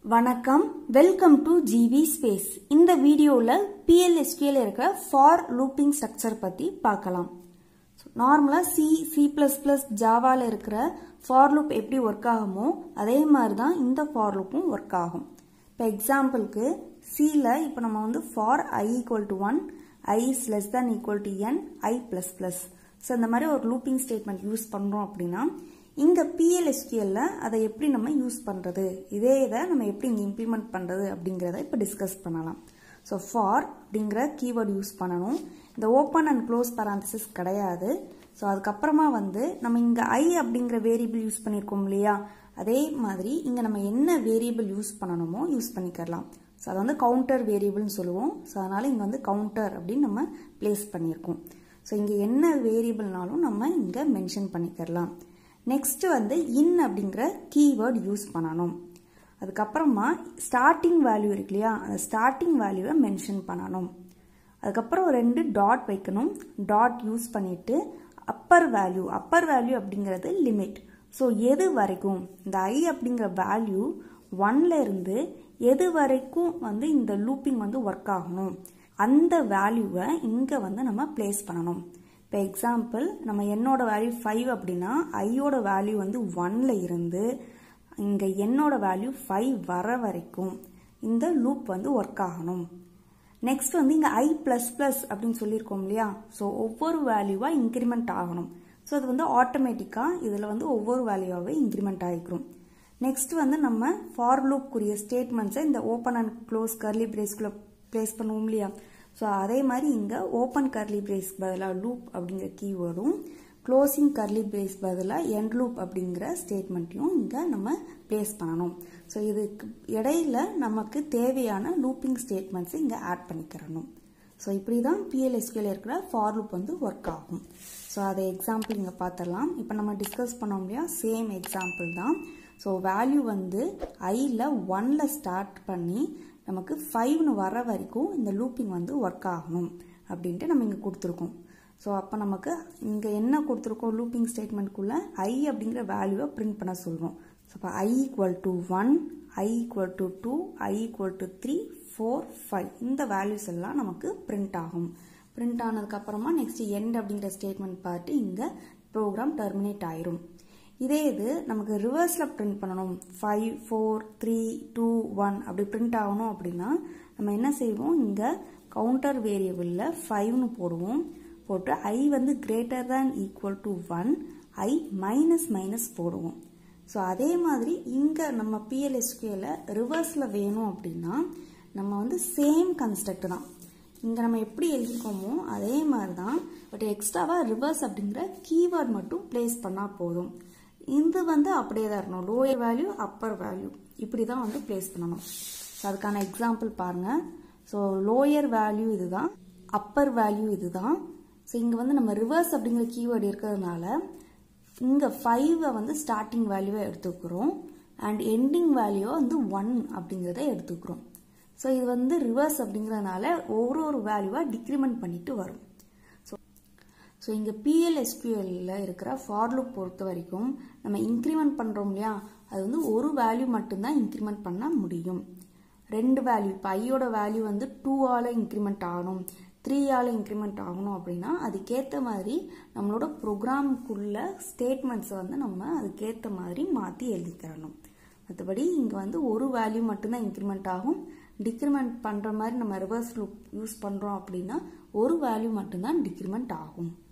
வணக்கம் welcome to GV space இந்த வீடியோவில் பிஎல்எஸ்கியூல இருக்கிற ஃபார் லூப்பிங் ஸ்ட்ரக்சர் பற்றி பார்க்கலாம் நார்மலாக சி சி ப்ளஸ் ப்ளஸ் ஜாவாவில் இருக்கிற ஃபார் லூப் எப்படி ஒர்க் ஆகுமோ அதே மாதிரி தான் இந்த ஃபார் லூப்பும் ஒர்க் ஆகும் இப்போ எக்ஸாம்பிளுக்கு சியில் இப்போ நம்ம வந்து for i equal to one i is less than equal to n i plus plus so இந்த மாதிரி ஒரு லூப்பிங் ஸ்டேட்மெண்ட் யூஸ் பண்ணுறோம் அப்படின்னா இங்கே பிஎல்எஸ்கியூல அதை எப்படி நம்ம யூஸ் பண்ணுறது இதே இதை நம்ம எப்படி இங்கே இம்ப்ளிமெண்ட் பண்ணுறது அப்படிங்கிறத இப்போ டிஸ்கஸ் பண்ணலாம் ஸோ ஃபார் அப்படிங்கிற கீவேர்டு யூஸ் பண்ணணும் இந்த ஓப்பன் அண்ட் க்ளோஸ் பராந்தசிஸ் கிடையாது ஸோ அதுக்கப்புறமா வந்து நம்ம இங்கே ஐ அப்படிங்கிற வேரியபிள் யூஸ் பண்ணியிருக்கோம் இல்லையா அதே மாதிரி இங்கே நம்ம என்ன வேரியபிள் யூஸ் பண்ணணுமோ யூஸ் பண்ணிக்கலாம் ஸோ அதை வந்து கவுண்டர் வேரியபிள்னு சொல்லுவோம் ஸோ அதனால் இங்கே வந்து கவுண்டர் அப்படின்னு நம்ம பிளேஸ் பண்ணியிருக்கோம் ஸோ இங்கே என்ன வேரியபிள்னாலும் நம்ம இங்கே மென்ஷன் பண்ணிக்கலாம் நெக்ஸ்ட் வந்து இன் அப்படிங்கிற கீவேர்ட் யூஸ் பண்ணணும் அதுக்கப்புறமா ஸ்டார்டிங் வேல்யூ இருக்கு இல்லையா அந்த ஸ்டார்டிங் வேல்யூவை மென்ஷன் பண்ணணும் அதுக்கப்புறம் ரெண்டு டாட் வைக்கணும் டாட் யூஸ் பண்ணிட்டு அப்பர் வேல்யூ அப்பர் வேல்யூ அப்படிங்கிறது லிமிட் ஸோ எது வரைக்கும் இந்த ஐ அப்படிங்கிற வேல்யூ ஒன்ல இருந்து எது வரைக்கும் வந்து இந்த லூப்பிங் வந்து ஒர்க் ஆகணும் அந்த வேல்யூவை இங்கே வந்து நம்ம பிளேஸ் பண்ணணும் இப்போ எக்ஸாம்பிள் நம்ம என்னோட வேல்யூ ஃபைவ் அப்படின்னா ஐயோட வேல்யூ வந்து ஒன்ல இருந்து இங்கே என்னோட வேல்யூ ஃபைவ் வர வரைக்கும் இந்த லூப் வந்து ஒர்க் ஆகணும் நெக்ஸ்ட் வந்து இங்கே ஐ ப்ளஸ் ப்ளஸ் அப்படின்னு சொல்லியிருக்கோம் இல்லையா ஸோ ஒவ்வொரு வேல்யூவாக இன்க்ரிமெண்ட் ஆகணும் ஸோ அது வந்து ஆட்டோமேட்டிக்காக இதில் வந்து ஒவ்வொரு வேல்யூவாகவே இன்க்ரிமெண்ட் ஆகிக்கிறோம் நெக்ஸ்ட் வந்து நம்ம ஃபார் லூப்க்குரிய ஸ்டேட்மெண்ட்ஸை இந்த ஓப்பன் அண்ட் க்ளோஸ் கர்லி பிரேஸ்குள்ளே ப்ளேஸ் பண்ணுவோம் இல்லையா ஸோ அதே மாதிரி இங்கே ஓப்பன் கர்லி பிரேஸ் பதிலாக லூப் அப்படிங்கிற கீவேர்டும் க்ளோசிங் கர்லி பிரேஸ் பதிலாக எண்ட் லூப் அப்படிங்கிற ஸ்டேட்மெண்ட்டையும் இங்கே நம்ம பிளேஸ் பண்ணணும் ஸோ இதுக்கு இடையில நமக்கு தேவையான லூப்பிங் ஸ்டேட்மெண்ட்ஸை இங்கே ஆட் பண்ணிக்கிறணும் ஸோ இப்படி தான் பிஎல்எஸ்கியூல இருக்கிற ஃபார் லூப் வந்து ஒர்க் ஆகும் ஸோ அதை எக்ஸாம்பிள் இங்கே பார்த்துடலாம் இப்போ நம்ம டிஸ்கஸ் பண்ணோம் இல்லையா சேம் எக்ஸாம்பிள் தான் ஸோ வேல்யூ வந்து ஐயில் ஒன்ல ஸ்டார்ட் பண்ணி நமக்கு ஃபைவ்னு வர வரைக்கும் இந்த லூப்பிங் வந்து ஒர்க் ஆகணும் அப்படின்ட்டு நம்ம இங்கே கொடுத்துருக்கோம் ஸோ அப்போ நமக்கு இங்கே என்ன கொடுத்துருக்கோம் லூப்பிங் ஸ்டேட்மெண்ட்குள்ளே ஐ அப்படிங்கிற வேல்யூவை பிரிண்ட் பண்ண சொல்கிறோம் ஸோ அப்போ i equal to one i equal to two i equal to three four five இந்த வேல்யூஸ் எல்லாம் நமக்கு பிரிண்ட் ஆகும் பிரிண்ட் ஆனதுக்கப்புறமா நெக்ஸ்ட் எண்ட் அப்படிங்கிற ஸ்டேட்மெண்ட் பார்த்து இங்கே ப்ரோக்ராம் டெர்மினேட் ஆயிரும் இதே இது நமக்கு ரிவர்ஸில் பிரிண்ட் பண்ணணும் five four three two one அப்படி பிரிண்ட் ஆகணும் அப்படின்னா நம்ம என்ன செய்வோம் இங்கே கவுண்டர் வேரியபிளில் ஃபைவ்னு போடுவோம் போட்டு ஐ வந்து greater than equal to one i minus minus போடுவோம் ஸோ அதே மாதிரி இங்கே நம்ம பிஎல்எஸ்கியூல ரிவர்ஸில் வேணும் அப்படின்னா நம்ம வந்து சேம் கன்ஸ்ட்ரக்ட் தான் இங்கே நம்ம எப்படி எழுதிருக்கோமோ அதே மாதிரி தான் பட் எக்ஸ்ட்ராவாக ரிவர்ஸ் அப்படிங்கிற கீவேர்ட் மட்டும் பிளேஸ் பண்ணால் போதும் இது வந்து அப்படியே தான் இருக்கணும் லோயர் வேல்யூ அப்பர் வேல்யூ இப்படி தான் வந்து பிளேஸ் பண்ணணும் ஸோ அதுக்கான எக்ஸாம்பிள் பாருங்கள் ஸோ லோயர் வேல்யூ இதுதான் அப்பர் வேல்யூ இதுதான் ஸோ இங்கே வந்து நம்ம ரிவர்ஸ் அப்படிங்கிற கீவேர்டு இருக்கிறதுனால இங்கே ஃபைவை வந்து ஸ்டார்டிங் வேல்யூவை எடுத்துக்கிறோம் அண்ட் எண்டிங் வேல்யூவை வந்து ஒன் அப்படிங்கிறத எடுத்துக்கிறோம் ஸோ இது வந்து ரிவர்ஸ் அப்படிங்கிறதுனால ஒரு ஒரு வேல்யூவாக டிக்ரிமெண்ட் பண்ணிட்டு வரும் ஸோ ஸோ இங்கே பிஎல்எஸ்கியூஎல்ல இருக்கிற ஃபார் லூப் பொறுத்த வரைக்கும் நம்ம இன்க்ரிமெண்ட் பண்ணுறோம் இல்லையா அது வந்து ஒரு வேல்யூ மட்டும்தான் இன்க்ரிமெண்ட் பண்ண முடியும் ரெண்டு வேல்யூ இப்போ ஐயோட வேல்யூ வந்து டூவால் இன்க்ரிமெண்ட் ஆகணும் த்ரீயால் இன்க்ரிமெண்ட் ஆகணும் அப்படின்னா அதுக்கேற்ற மாதிரி நம்மளோட ப்ரோக்ராமுக்குள்ள ஸ்டேட்மெண்ட்ஸை வந்து நம்ம அதுக்கேற்ற மாதிரி மாற்றி எழுதிக்கிறணும் மற்றபடி இங்கே வந்து ஒரு வேல்யூ மட்டும்தான் இன்க்ரிமெண்ட் ஆகும் டிக்ரிமெண்ட் பண்ணுற மாதிரி நம்ம ரிவர்ஸ் லூப் யூஸ் பண்ணுறோம் அப்படின்னா ஒரு வேல்யூ மட்டும்தான் டிக்ரிமெண்ட் ஆகும்